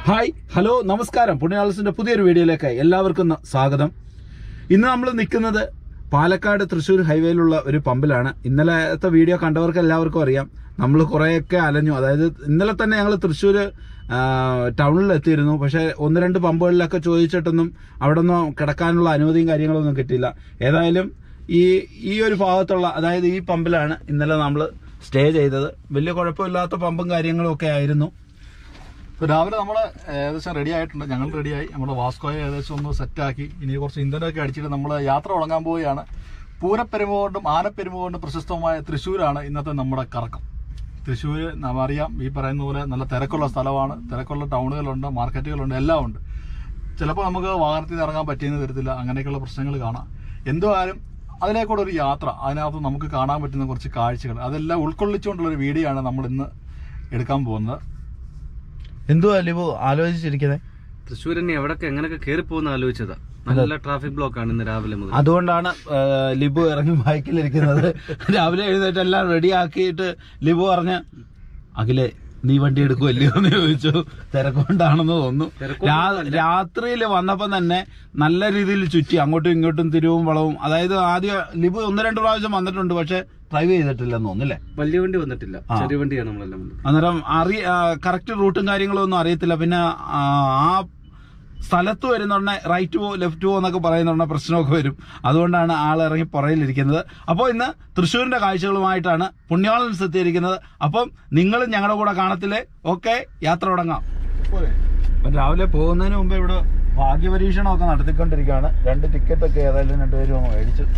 Hi hello നമസ്കാരം പുണ്യാളസിന്റെ പുതിയൊരു വീഡിയോയിലേക്ക് എല്ലാവർക്കും ന- സ്വാഗതം ഇന്ന് നമ്മൾ നിൽക്കുന്നത് പാലക്കാട് തൃശ്ശൂർ ഹൈവേയിലുള്ള ഒരു പമ്പിലാണ് ഇന്നലത്തെ വീഡിയോ കണ്ടവർക്ക് എല്ലാവർക്കും അറിയാം നമ്മൾ കുറേയൊക്കെ അലഞ്ഞു അതായത് ഇന്നലെ തന്നെ ഞങ്ങൾ തൃശ്ശൂർ ടൗണിൽ എത്തിയിരുന്നു പക്ഷേ ഒന്ന് രണ്ട് പമ്പുകളിലൊക്കെ ചോദിച്ചിട്ടൊന്നും അവിടെ ഒന്നും കിടക്കാനുള്ള അനുമതിയും കാര്യങ്ങളൊന്നും കിട്ടിയില്ല ഏതായാലും ഈ ഈ ഒരു ഭാഗത്തുള്ള അതായത് ഈ പമ്പിലാണ് ഇന്നലെ നമ്മൾ സ്റ്റേ ചെയ്തത് വലിയ കുഴപ്പമില്ലാത്ത പമ്പും കാര്യങ്ങളും ഒക്കെ ആയിരുന്നു ഇപ്പൊ രാവിലെ നമ്മൾ ഏകദേശം റെഡി ആയിട്ടുണ്ട് ഞങ്ങൾ റെഡിയായി നമ്മുടെ വാസ്കോയെ ഏകദേശം ഒന്ന് സെറ്റാക്കി ഇനി കുറച്ച് ഇന്ധനമൊക്കെ അടിച്ചിട്ട് നമ്മൾ യാത്ര തുടങ്ങാൻ പോവുകയാണ് പൂരപ്പെരുമ കൊണ്ടും ആനപ്പെരുമ കൊണ്ടും പ്രശസ്തമായ തൃശ്ശൂരാണ് ഇന്നത്തെ നമ്മുടെ കറക്കം തൃശ്ശൂർ നാം അറിയാം ഈ പറയുന്ന പോലെ നല്ല തിരക്കുള്ള സ്ഥലമാണ് തിരക്കുള്ള ടൗണുകളുണ്ട് മാർക്കറ്റുകളുണ്ട് എല്ലാം ഉണ്ട് ചിലപ്പോൾ നമുക്ക് വാഹനത്തിൽ നിന്ന് ഇറങ്ങാൻ പറ്റിയെന്ന് വരത്തില്ല അങ്ങനെയൊക്കെയുള്ള പ്രശ്നങ്ങൾ കാണാം എന്തുവായാലും അതിലേക്കൂടെ ഒരു യാത്ര അതിനകത്ത് നമുക്ക് കാണാൻ പറ്റുന്ന കുറച്ച് കാഴ്ചകൾ അതെല്ലാം ഉൾക്കൊള്ളിച്ചുകൊണ്ടുള്ള ഒരു വീഡിയോ ആണ് നമ്മൾ ഇന്ന് എടുക്കാൻ പോകുന്നത് എന്തുവാ ലിബു ആലോചിച്ചിരിക്കുന്നത് തൃശ്ശൂരിനെ എവിടൊക്കെ എങ്ങനെയൊക്കെ കയറി പോകുന്ന ആലോചിച്ചതാ നല്ല ട്രാഫിക് ബ്ലോക്ക് ആണ് ഇന്ന് രാവിലെ മുതൽ അതുകൊണ്ടാണ് ആ, ലിബു ഇറങ്ങി ബൈക്കിലിരിക്കുന്നത് രാവിലെ എഴുന്നേറ്റ് എല്ലാം റെഡി ആക്കിയിട്ട് ലിബു പറഞ്ഞ് അഖിലെ നീ വണ്ടി എടുക്കുമല്ലയോ എന്ന് ചോദിച്ചു തിരക്കൊണ്ടാണെന്ന് തോന്നുന്നു രാത്രിയിൽ വന്നപ്പം തന്നെ നല്ല രീതിയിൽ ചുറ്റി അങ്ങോട്ടും ഇങ്ങോട്ടും തിരിവും വളവും അതായത് ആദ്യം ലിബു ഒന്ന് രണ്ട് പ്രാവശ്യം വന്നിട്ടുണ്ട് പക്ഷെ ഡ്രൈവ് ചെയ്തിട്ടില്ലെന്ന് തോന്നുന്നല്ലേ വലിയ വണ്ടി വന്നിട്ടില്ല ആ. ചെറിയ വണ്ടിയാണ് നമ്മളെല്ലാം വന്നത് അന്നേരം അറിയ കറക്റ്റ് റൂട്ടും കാര്യങ്ങളും ഒന്നും അറിയത്തില്ല പിന്നെ ആ, ആ സ്ഥലത്ത് വരുന്നുണ്ടെ റൈറ്റ് പോ ലെഫ്റ്റ് പോ എന്നൊക്കെ പറയുന്നുണ്ടെ പ്രശ്നമൊക്കെ വരും അതുകൊണ്ടാണ് ആൾ ഇറങ്ങി പുറയിലിരിക്കുന്നത് അപ്പോൾ ഇന്ന് തൃശ്ശൂരിന്റെ കാഴ്ചകളുമായിട്ടാണ് പുണ്യാളൻസ് എത്തിയിരിക്കുന്നത് അപ്പം നിങ്ങളും ഞങ്ങളുടെ കൂടെ കാണത്തില്ലേ ഓക്കെ യാത്ര തുടങ്ങാം പോരെ അപ്പം രാവിലെ പോകുന്നതിന് മുമ്പ് ഇവിടെ ഭാഗ്യപരീക്ഷണമൊക്കെ നടത്തിക്കൊണ്ടിരിക്കുകയാണ് രണ്ട് ടിക്കറ്റ് ഒക്കെ ഏതായാലും രണ്ടുപേരും അങ്ങ് മേടിച്ചു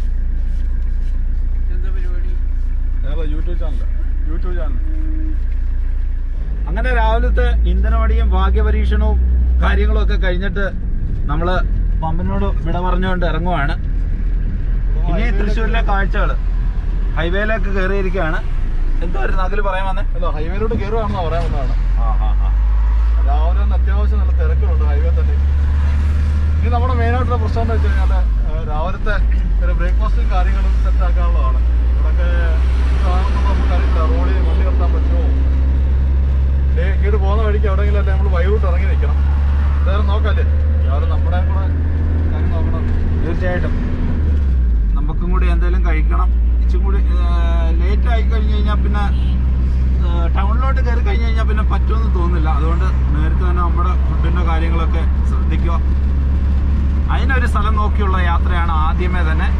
ഞങ്ങളെ യൂട്യൂബ് ചാനൽ യൂട്യൂബ് ചാനൽ അങ്ങനെ രാവിലത്തെ ഇന്ധനമടിയും ഭാഗ്യപരീക്ഷണവും കാര്യങ്ങളും ഒക്കെ കഴിഞ്ഞിട്ട് നമ്മള് പമ്പിനോട് വിട പറഞ്ഞുകൊണ്ട് ഇറങ്ങുവാണ് ഇനി തൃശ്ശൂരിലെ കാഴ്ചകള് ഹൈവേയിലേക്ക് കയറിയിരിക്കുകയാണ് എന്തുവായിരുന്നു അതിൽ പറയാൻ വന്നേ അല്ല ഹൈവേയിലോട്ട് കയറുകയാണെന്നാ പറയാൻ വന്നതാണ് രാവിലെ ഒന്ന് അത്യാവശ്യം നല്ല തിരക്കുണ്ട് ഹൈവേ തന്നെ ഇനി നമ്മുടെ മെയിൻ ആയിട്ടുള്ള പ്രശ്നം എന്ന് വെച്ച് കഴിഞ്ഞാൽ രാവിലത്തെ ഒരു ബ്രേക്ക്ഫാസ്റ്റും കാര്യങ്ങളും സെറ്റ് ആക്കാനുള്ളതാണ് ഇവിടെയൊക്കെ കാണുമ്പോൾ നമുക്കറിയില്ല റോഡിൽ വണ്ടി നിർത്താൻ പറ്റുമോ ഡേ ഇങ്ങോട്ട് പോകുന്ന വഴിക്ക് എവിടെയെങ്കിലും അല്ലേ നമ്മൾ വൈകിട്ട് ഇറങ്ങി നിൽക്കണം എന്തായാലും നോക്കല്ലേ രാവിലെ നമ്മുടെ കൂടെ കാര്യം നോക്കണം തീർച്ചയായിട്ടും നമുക്കും കൂടി എന്തെങ്കിലും കഴിക്കണം ഇച്ചും കൂടി ലേറ്റ് ആയി കഴിഞ്ഞ് കഴിഞ്ഞാൽ പിന്നെ ഏഹ്, ടൗണിലോട്ട് കയറി കഴിഞ്ഞ് കഴിഞ്ഞാൽ പിന്നെ പറ്റുമെന്ന് തോന്നുന്നില്ല അതുകൊണ്ട് നേരത്തെ തന്നെ നമ്മുടെ ഫുഡിന്റെ കാര്യങ്ങളൊക്കെ ശ്രദ്ധിക്കുക അതിനൊരു സ്ഥലം നോക്കിയുള്ള യാത്രയാണ് ആദ്യമേ തന്നെ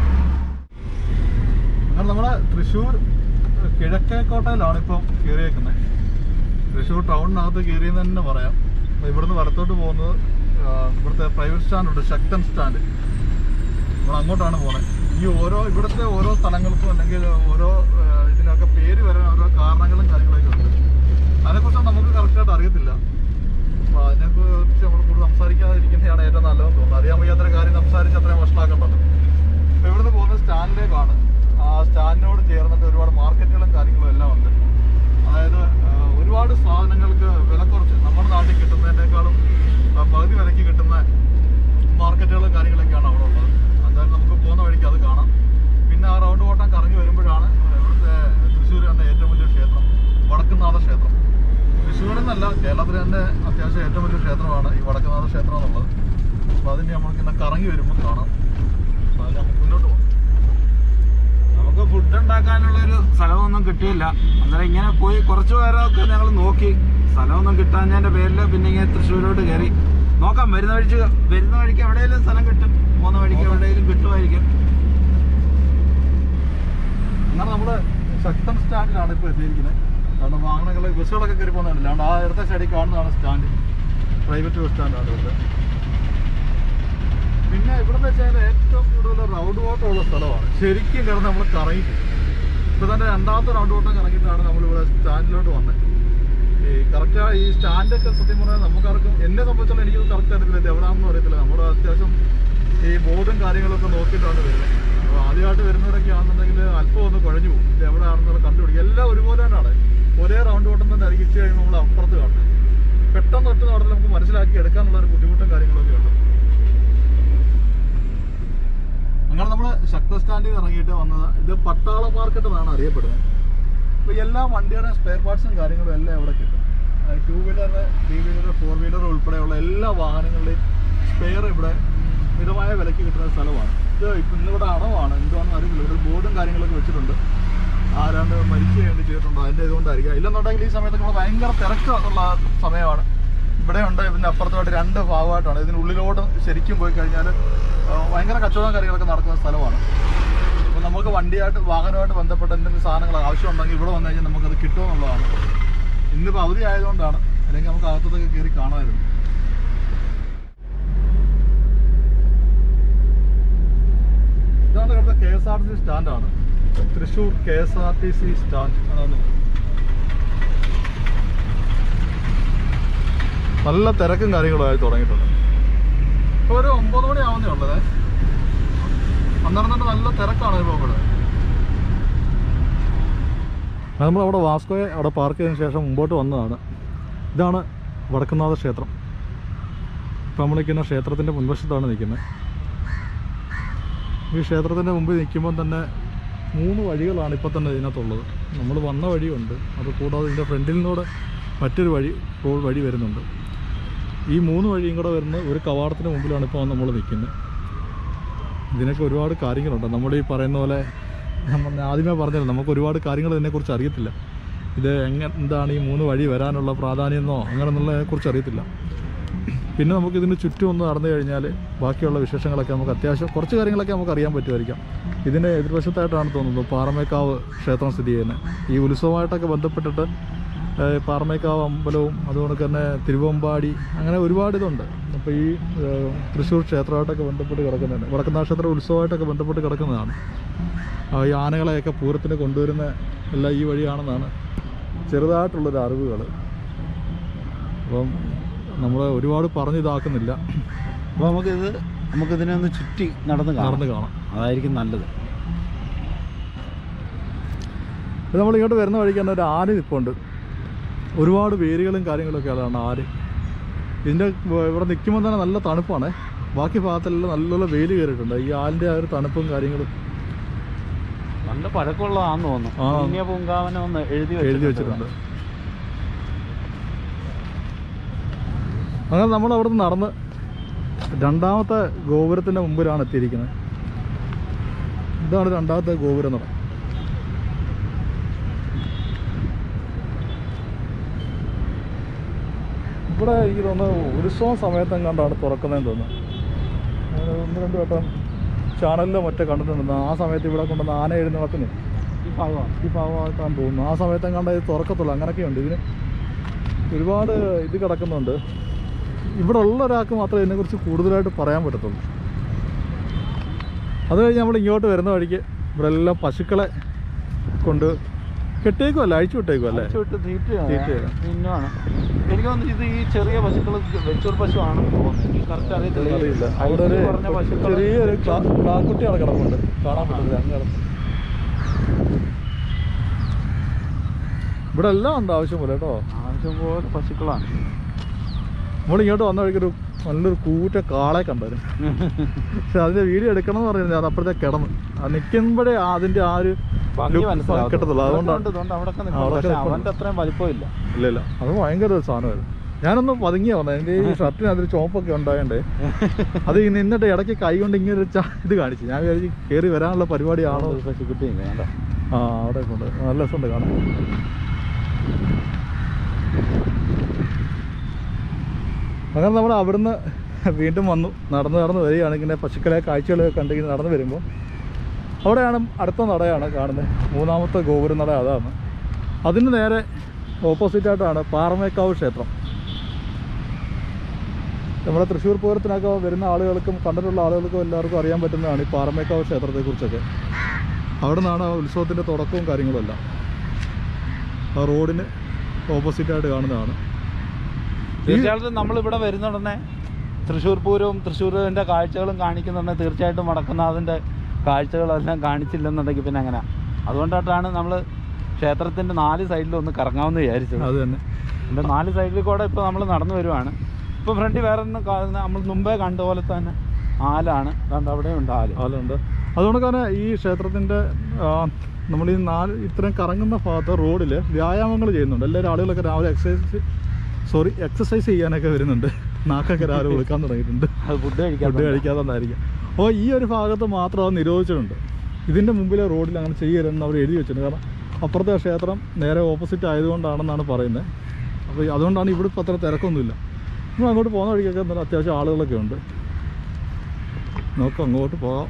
അങ്ങനെ നമ്മുടെ തൃശ്ശൂർ കിഴക്കേക്കോട്ടയിലാണ് ഇപ്പം കയറിയേക്കുന്നത് തൃശ്ശൂർ ടൗണിനകത്ത് കയറിയെന്ന് തന്നെ പറയാം അപ്പൊ ഇവിടുന്ന് വലത്തോട്ട് പോകുന്നത് ആ, ഇവിടുത്തെ പ്രൈവറ്റ് സ്റ്റാൻഡ് ഉണ്ട് ശക്തൻ സ്റ്റാൻഡ് നമ്മൾ അങ്ങോട്ടാണ് പോകുന്നത് ഈ ഓരോ ഇവിടുത്തെ ഓരോ സ്ഥലങ്ങൾക്കും അല്ലെങ്കിൽ ഓരോ ആ, ഇതിനൊക്കെ പേര് വരാൻ ഓരോ കാരണങ്ങളും കാര്യങ്ങളൊക്കെ ഉണ്ട് അതിനെക്കുറിച്ച് നമുക്ക് കറക്റ്റായിട്ട് അറിയത്തില്ല അപ്പോൾ അതിനെക്കുറിച്ച് നമ്മൾ കൂടുതൽ സംസാരിക്കാതിരിക്കുന്നതാണ് ഏറ്റവും നല്ലതെന്ന് തോന്നുന്നു അറിയാൻ വയ്യാത്തൊരു കാര്യം സംസാരിച്ച് അത്രയും വഷളാക്കണ്ടല്ലോ അപ്പോൾ ഇവിടുന്ന് പോകുന്നത് സ്റ്റാൻഡിലേക്കാണ് ആ സ്റ്റാൻഡിനോട് ചേർന്നിട്ട് ഒരുപാട് മാർക്കറ്റുകളും കാര്യങ്ങളും എല്ലാം ഉണ്ട് അതായത് ആ, ഒരുപാട് സാധനങ്ങൾക്ക് വില കുറച്ച് നമ്മുടെ നാട്ടിൽ കിട്ടുന്നതിനേക്കാളും ആ, പകുതി വിലയ്ക്ക് കിട്ടുന്ന മാർക്കറ്റുകളും കാര്യങ്ങളൊക്കെയാണ് അവിടെ ഉള്ളത് എന്തായാലും നമുക്ക് പോകുന്ന വഴിക്ക് അത് കാണാം പിന്നെ ആ റൗണ്ട് ഓട്ടം കറങ്ങി വരുമ്പോഴാണ് ഇവിടുത്തെ തൃശ്ശൂർ തന്നെ ഏറ്റവും വലിയ ക്ഷേത്രം വടക്കുന്നാഥ ക്ഷേത്രം തൃശ്ശൂർ എന്നല്ല കേരളത്തിൽ തന്നെ അത്യാവശ്യം ഏറ്റവും വലിയ ക്ഷേത്രമാണ് ഈ വടക്കുന്നാഥ ക്ഷേത്രം എന്നുള്ളത് അപ്പോൾ അതിന് നമുക്ക് ഇന്ന് കറങ്ങി വരുമ്പോൾ കാണാം അപ്പോൾ അതിന് നമുക്ക് മുന്നോട്ട് പോകാം നമുക്ക് ഫുഡ് ഉണ്ടാക്കാനുള്ള ഒരു സ്ഥലമൊന്നും കിട്ടിയില്ല അന്നേരം ഇങ്ങനെ പോയി കുറച്ച് പേരൊക്കെ ഞങ്ങൾ നോക്കി സ്ഥലമൊന്നും കിട്ടാഞ്ഞതിന്റെ പേരിൽ പിന്നെ ഇങ്ങനെ തൃശ്ശൂരോട്ട് കയറി നോക്കാം വരുന്ന വഴിക്ക് വരുന്ന വഴിക്ക് എവിടെയെങ്കിലും സ്ഥലം കിട്ടും പോകുന്ന വഴിക്ക് എവിടെയെങ്കിലും കിട്ടുമായിരിക്കും അങ്ങനെ നമ്മുടെ ശക്തൻ സ്റ്റാൻഡിലാണ് ഇപ്പോൾ എത്തിയിരിക്കുന്നത് കാരണം വാഹനങ്ങൾ ബസ്സുകളൊക്കെ കയറി പോകുന്നുണ്ടല്ലോ അതുകൊണ്ട് ആ ഇടത്തെ സൈഡിൽ കാണുന്നതാണ് സ്റ്റാൻഡ് പ്രൈവറ്റ് ബസ് സ്റ്റാൻഡാണ് ഇവിടുത്തെ പിന്നെ ഇവിടെ വെച്ചാൽ ഏറ്റവും കൂടുതൽ റൗണ്ട് ഓട്ടം ഉള്ള സ്ഥലമാണ് ശരിക്കും കിടന്ന് നമ്മൾ കറങ്ങി ഇപ്പോൾ തന്നെ രണ്ടാമത്തെ റൗണ്ട് ഓട്ടം കറങ്ങിയിട്ടാണ് നമ്മളിവിടെ സ്റ്റാൻഡിലോട്ട് വന്നത് ഈ കറക്റ്റ് ഈ സ്റ്റാൻഡൊക്കെ സത്യം പറഞ്ഞാൽ നമുക്കാർക്കും എന്നെ സംബന്ധിച്ചോളം എനിക്ക് കറക്റ്റ് അറിയത്തില്ല ഇത് എവിടെയാണെന്ന് അറിയത്തില്ല നമ്മൾ അത്യാവശ്യം ഈ ബോർഡും കാര്യങ്ങളൊക്കെ നോക്കിയിട്ടാണ് വരുന്നത് അപ്പോൾ ആദ്യമായിട്ട് വരുന്നവരൊക്കെ ആണെന്നുണ്ടെങ്കിൽ അല്പം ഒന്ന് കുഴഞ്ഞു പോകും ഇത് എവിടെയാണെന്നുള്ള കണ്ടുപിടിക്കും എല്ലാം ഒരുപോലെ തന്നെയാണ് ഒരേ റൗണ്ട് ഓട്ടം തന്നെ ആയിരിക്കും ഇച്ചിരി കഴിയുമ്പോൾ നമ്മൾ അപ്പുറത്ത് കാണുന്നത് പെട്ടെന്ന് ഒറ്റ നടത്തിൽ നമുക്ക് മനസ്സിലാക്കി എടുക്കാനുള്ള ഒരു ബുദ്ധിമുട്ടും കാര്യങ്ങളൊക്കെ ഉണ്ട് അങ്ങനെ നമ്മൾ ശക്ത സ്റ്റാൻഡിൽ ഇറങ്ങിയിട്ട് വന്നത് ഇത് പട്ടാള മാർക്കറ്റ് എന്നാണ് അറിയപ്പെടുന്നത് അപ്പോൾ എല്ലാ വണ്ടിയുടെ സ്പെയർ പാർട്സും കാര്യങ്ങളും എല്ലാം ഇവിടെ കിട്ടും two wheeler three wheeler four wheeler ഉൾപ്പെടെയുള്ള എല്ലാ വാഹനങ്ങളുടെയും സ്പെയർ ഇവിടെ മിതമായ വിലയ്ക്ക് കിട്ടുന്ന സ്ഥലമാണ് ഇത് ഇപ്പം ഇന്നിവിടെ അടവാണ് എന്തുവാണെന്ന് അറിയില്ല ഇവിടെ ബോർഡും കാര്യങ്ങളൊക്കെ വെച്ചിട്ടുണ്ട് ആരാണ്ട് മരിച്ചു വേണ്ടി ചെയ്തിട്ടുണ്ടോ അതിൻ്റെ ഇതുകൊണ്ടായിരിക്കും ഇല്ലെന്നുണ്ടെങ്കിൽ ഈ സമയത്തൊക്കെ ഇവിടെ ഭയങ്കര തിരക്ക് ഉള്ള സമയമാണ് ഇവിടെ ഉണ്ട് ഇതിൻ്റെ അപ്പുറത്തോട്ട് രണ്ട് ഭാഗമായിട്ടാണ് ഇതിനുള്ളിലോട്ട് ശരിക്കും പോയി കഴിഞ്ഞാൽ ഭയങ്കര കച്ചവടം കാര്യങ്ങളൊക്കെ നടക്കുന്ന സ്ഥലമാണ് അപ്പോൾ നമുക്ക് വണ്ടിയായിട്ട് വാഹനമായിട്ട് ബന്ധപ്പെട്ട എന്തെങ്കിലും സാധനങ്ങൾ ആവശ്യമുണ്ടെങ്കിൽ ഇവിടെ വന്നു കഴിഞ്ഞാൽ നമുക്കത് കിട്ടുമെന്നുള്ളതാണ് ഇന്നിപ്പോൾ അവധി ആയതുകൊണ്ടാണ് അല്ലെങ്കിൽ നമുക്ക് അകത്തൊക്കെ കയറി കാണുമായിരുന്നു ഇതാണ് ഇവിടുത്തെ K S R T C സ്റ്റാൻഡാണ് Thrissur K S R T C stand അതാണ് നല്ല തിരക്കും കാര്യങ്ങളും ആയി തുടങ്ങിയിട്ടുണ്ട് ഇപ്പോൾ ഒരു ഒമ്പത് മണി ആവുന്നേ ഉള്ളത് അന്നേരം തന്നെ നല്ല തിരക്കാണ് ഇപ്പോൾ ഇവിടെ നമ്മൾ അവിടെ വാസ്കോയെ അവിടെ പാർക്ക് ചെയ്തതിന് ശേഷം മുമ്പോട്ട് വന്നതാണ് ഇതാണ് വടക്കുന്നാഥ ക്ഷേത്രം ഇപ്പം നമ്മൾ നിൽക്കുന്ന ക്ഷേത്രത്തിൻ്റെ മുൻവശത്താണ് നിൽക്കുന്നത് ഈ ക്ഷേത്രത്തിൻ്റെ മുമ്പിൽ നിൽക്കുമ്പോൾ തന്നെ മൂന്ന് വഴികളാണ് ഇപ്പോൾ തന്നെ ഇതിനകത്തുള്ളത് നമ്മൾ വന്ന വഴിയുണ്ട് അത് കൂടാതെ ഇതിൻ്റെ ഫ്രണ്ടിൽ നിന്നൂടെ മറ്റൊരു വഴി റോഡ് വഴി വരുന്നുണ്ട് ഈ മൂന്ന് വഴിയും കൂടെ വരുന്ന ഒരു കവാടത്തിന് മുമ്പിലാണ് ഇപ്പോൾ നമ്മൾ നിൽക്കുന്നത് ഇതിനൊക്കെ ഒരുപാട് കാര്യങ്ങളുണ്ട് നമ്മൾ ഈ പറയുന്ന പോലെ നമ്മൾ ആദ്യമേ പറഞ്ഞല്ലോ നമുക്ക് ഒരുപാട് കാര്യങ്ങൾ ഇതിനെക്കുറിച്ച് അറിയത്തില്ല ഇത് എങ്ങനെ എന്താണ് ഈ മൂന്ന് വഴി വരാനുള്ള പ്രാധാന്യമോ അങ്ങനെയുള്ളതിനെക്കുറിച്ച് അറിയത്തില്ല പിന്നെ നമുക്ക് ഇതിന് ചുറ്റും ഒന്ന് നടന്നു കഴിഞ്ഞാൽ ബാക്കിയുള്ള വിശേഷങ്ങളൊക്കെ നമുക്ക് അത്യാവശ്യം കുറച്ച് കാര്യങ്ങളൊക്കെ നമുക്ക് അറിയാൻ പറ്റുമായിരിക്കാം ഇതിൻ്റെ എതിർവശത്തായിട്ടാണ് തോന്നുന്നത് പാറമേക്കാവ് ക്ഷേത്രം സ്ഥിതി ചെയ്യുന്നത് ഈ ഉത്സവമായിട്ടൊക്കെ ബന്ധപ്പെട്ടിട്ട് ഏഹ്, പാറമേക്കാവ് അമ്പലവും അതുകൊണ്ട് തന്നെ തിരുവമ്പാടി അങ്ങനെ ഒരുപാട് ഇതുണ്ട് അപ്പോൾ ഈ ഏഹ്, തൃശ്ശൂർ ക്ഷേത്രമായിട്ടൊക്കെ ബന്ധപ്പെട്ട് കിടക്കുന്നതാണ് വടക്കുന്നാഥ ക്ഷേത്ര ഉത്സവമായിട്ടൊക്കെ ബന്ധപ്പെട്ട് കിടക്കുന്നതാണ് ആ, ഈ ആനകളെയൊക്കെ പൂരത്തിന് കൊണ്ടുവരുന്ന എല്ലാം ഈ വഴിയാണെന്നാണ് ചെറുതായിട്ടുള്ളൊരു അറിവുകൾ അപ്പം നമ്മൾ ഒരുപാട് പറഞ്ഞിതാക്കുന്നില്ല അപ്പോൾ നമുക്കിത് നമുക്കിതിനെ ഒന്ന് ചുറ്റി നടന്ന് നടന്ന് കാണാം കാണാം അതായിരിക്കും നല്ലത് ഇത് നമ്മൾ ഇങ്ങോട്ട് വരുന്ന വഴിക്ക് തന്നെ ഒരു ആന നിൽപ്പുണ്ട് ഒരുപാട് വേരുകളും കാര്യങ്ങളൊക്കെ ഉള്ളതാണ് ആര് ഇതിൻ്റെ ഇവിടെ നിൽക്കുമ്പോൾ തന്നെ നല്ല തണുപ്പാണ് ബാക്കി ഭാഗത്തെല്ലാം നല്ല വെയിൽ കയറിയിട്ടുണ്ട് ഈ ആലിൻ്റെ ആ ഒരു തണുപ്പും കാര്യങ്ങളും നല്ല പഴക്കമുള്ളതാണെന്ന് തോന്നുന്നു ആ. പുണ്യ പൂങ്കാവനം ഒന്ന് എഴുതി എഴുതി വെച്ചിട്ടുണ്ട് അങ്ങനെ നമ്മൾ അവിടെ നിന്ന് നടന്ന് രണ്ടാമത്തെ ഗോപുരത്തിൻ്റെ മുമ്പിലാണ് എത്തിയിരിക്കുന്നത് ഇതാണ് രണ്ടാമത്തെ ഗോപുരം നട ഇവിടെ എനിക്ക് തോന്നുന്നു ഉത്സവം സമയത്തും കണ്ടാണ് തുറക്കുന്നതെന്ന് തോന്നുന്നു ഞാൻ ഒന്ന് രണ്ട് വട്ടം ചാനലിലോ മറ്റോ കണ്ടിട്ടുണ്ട് ആ സമയത്ത് ഇവിടെ കൊണ്ടുവന്ന് ആന എഴുന്നള്ളത്തിന് ഈ ഭാഗമാണ് ഈ ഭാഗമായിട്ടാണ് തോന്നുന്നു ആ സമയത്തും കണ്ട ഇത് തുറക്കത്തുള്ളൂ അങ്ങനെയൊക്കെ ഉണ്ട് ഇതിന് ഒരുപാട് ഇത് കിടക്കുന്നുണ്ട് ഇവിടെ ഉള്ള ഒരാൾക്ക് മാത്രമേ ഇതിനെക്കുറിച്ച് കൂടുതലായിട്ട് പറയാൻ പറ്റത്തുള്ളൂ അത് കഴിഞ്ഞ് നമ്മൾ ഇങ്ങോട്ട് വരുന്ന വഴിക്ക് ഇവിടെ എല്ലാം പശുക്കളെ കൊണ്ട് കെട്ടിയേക്കുമല്ല അഴിച്ചു വിട്ടേക്കുമല്ലേ വിട്ട് തീറ്റയാണ്. തീറ്റയാണ് പിന്നാണ് എനിക്ക് തോന്നുന്നു ഇത് ഈ ചെറിയ പശുക്കൾ വെച്ചൂർ പശു ആണെന്ന് തോന്നുന്നു എനിക്ക് കറക്റ്റ് അറിയത്തില്ല അറിയില്ല അവിടെ ഒരു height കുറഞ്ഞ പശുക്കള് ചെറിയൊരു കാ- കാക്കുട്ടി അവിടെ കിടപ്പുണ്ട് കാണാൻ പറ്റില്ല അങ്ങ് കിടപ്പ് ഇവിടെ എല്ലാം ഉണ്ട് ആവശ്യം പോലെ കേട്ടോ ആവശ്യം പോലെ പശുക്കളാണ് നമ്മൾ ഇങ്ങോട്ട് വന്ന വഴിക്കൊരു നല്ലൊരു കൂറ്റ കാളെ കണ്ടായിരുന്നു പക്ഷെ അതിന്റെ വീഡിയോ എടുക്കണം എന്ന് പറഞ്ഞിരുന്നത് അത് അപ്പുറത്തെ കിടന്ന് അത് നിൽക്കുമ്പോഴേ അതിന്റെ ആ ഒരു ഭംഗി look മനസ്സിലാവും കിട്ടത്തുള്ളൂ അതുകൊണ്ടാണ് അതുകൊണ്ട് അവിടെയൊക്കെ ആ, നിൽക്കും അവിടെയൊക്കെ പക്ഷെ നിൽപ്പുണ്ട്. അവന്റെ അത്രയും വലിപ്പമില്ല ഇല്ല ഇല്ല അത് ഭയങ്കര ഒരു സാധനമായിരുന്നു ഞാനൊന്ന് പതുങ്ങിയ വന്നത് എൻ്റെ ഈ ഷർട്ടിന് അതിൽ ചോപ്പൊക്കെ ഉണ്ടായതുകൊണ്ട് അത് ഈ നിന്നിട്ട് ഇടയ്ക്ക് കൈ കൊണ്ട് ഇങ്ങനെ ഒരു ച- ഇത് കാണിച്ചു ഞാൻ വിചാരിച്ചു കയറി വരാനുള്ള പരിപാടിയാണോ ഒരു പശുക്കുട്ടിയില്ലേ കണ്ടോ ആ അവിടെ കൊണ്ട് നല്ല രസമുണ്ട് കാണാൻ അങ്ങനെ നമ്മൾ അവിടുന്ന് വീണ്ടും വന്നു നടന്ന് നടന്ന് വരികയാണ് ഇങ്ങനെ പശുക്കളെ കാഴ്ചകളൊക്കെ കണ്ടിങ്ങനെ നടന്ന് വരുമ്പോൾ അവിടെയാണ് അടുത്ത നടയാണ് കാണുന്നത് മൂന്നാമത്തെ ഗോപുര നട അതാണ് അതിന് നേരെ ഓപ്പോസിറ്റായിട്ടാണ് പാറമേക്കാവ് ക്ഷേത്രം നമ്മുടെ തൃശ്ശൂർ പൂരത്തിനൊക്കെ വരുന്ന ആളുകൾക്കും കണ്ടിട്ടുള്ള ആളുകൾക്കും എല്ലാവർക്കും അറിയാൻ പറ്റുന്നതാണ് ഈ പാറമേക്കാവ് ക്ഷേത്രത്തെക്കുറിച്ചൊക്കെ അവിടെ നിന്നാണ് ആ ഉത്സവത്തിൻ്റെ തുടക്കവും കാര്യങ്ങളും എല്ലാം ആ റോഡിന് ഓപ്പോസിറ്റായിട്ട് കാണുന്നതാണ് തീർച്ചയായിട്ടും നമ്മൾ ഇവിടെ വരുന്ന ഉടനെ തൃശ്ശൂർ പൂരവും തൃശ്ശൂരിന്റെ കാഴ്ചകളും കാണിക്കുന്നുണ്ടെങ്കിൽ തീർച്ചയായിട്ടും വടക്കുന്നാഥിന്റെ കാഴ്ചകളെല്ലാം കാണിച്ചില്ലെന്നുണ്ടെങ്കിൽ പിന്നെ അങ്ങനെ അതുകൊണ്ടായിട്ടാണ് നമ്മൾ ക്ഷേത്രത്തിന്റെ നാല് സൈഡിലും ഒന്ന് കറങ്ങാമെന്ന് വിചാരിച്ചത് അത് തന്നെ ഇതിന്റെ നാല് സൈഡിൽ കൂടെ ഇപ്പോൾ നമ്മൾ നടന്നു വരുവാണ് ഇപ്പൊ ഫ്രണ്ടിൽ വേറെ ഒന്നും കാണുന്ന നമ്മൾ മുമ്പേ കണ്ട പോലെ തന്നെ ആലാണ് കണ്ട അവിടെ ഉണ്ട് ആല് അതുണ്ട് അതുകൊണ്ട് തന്നെ ഈ ക്ഷേത്രത്തിൻ്റെ നമ്മൾ ഈ നാല് ഇത്രയും കറങ്ങുന്ന ഭാഗത്ത് റോഡിൽ വ്യായാമങ്ങൾ ചെയ്യുന്നുണ്ട് എല്ലാവരും ആളുകളൊക്കെ രാവിലെ എക്സസൈസ് സോറി എക്സസൈസ് ചെയ്യാനൊക്കെ വരുന്നുണ്ട് നാക്കൊക്കെ രാവിലെ കൊടുക്കാൻ തുടങ്ങിയിട്ടുണ്ട് അത് ഫുഡ് കഴിക്കാൻ ഫുഡ് കഴിക്കാത്തതായിരിക്കും അപ്പോൾ ഈ ഒരു ഭാഗത്ത് മാത്രം അത് നിരോധിച്ചിട്ടുണ്ട് ഇതിൻ്റെ മുമ്പിലെ റോഡിൽ അങ്ങനെ ചെയ്യരുതെന്ന് അവർ എഴുതി വെച്ചിട്ടുണ്ട് കാരണം അപ്പുറത്തെ ക്ഷേത്രം നേരെ ഓപ്പോസിറ്റ് ആയതുകൊണ്ടാണെന്നാണ് പറയുന്നത് അപ്പോൾ അതുകൊണ്ടാണ് ഇവിടെ ഇപ്പോൾ അത്ര തിരക്കൊന്നുമില്ല നമ്മൾ അങ്ങോട്ട് പോകുന്ന വഴിക്കൊക്കെ നല്ല അത്യാവശ്യം ആളുകളൊക്കെ ഉണ്ട് നോക്കാം അങ്ങോട്ട് പോകാം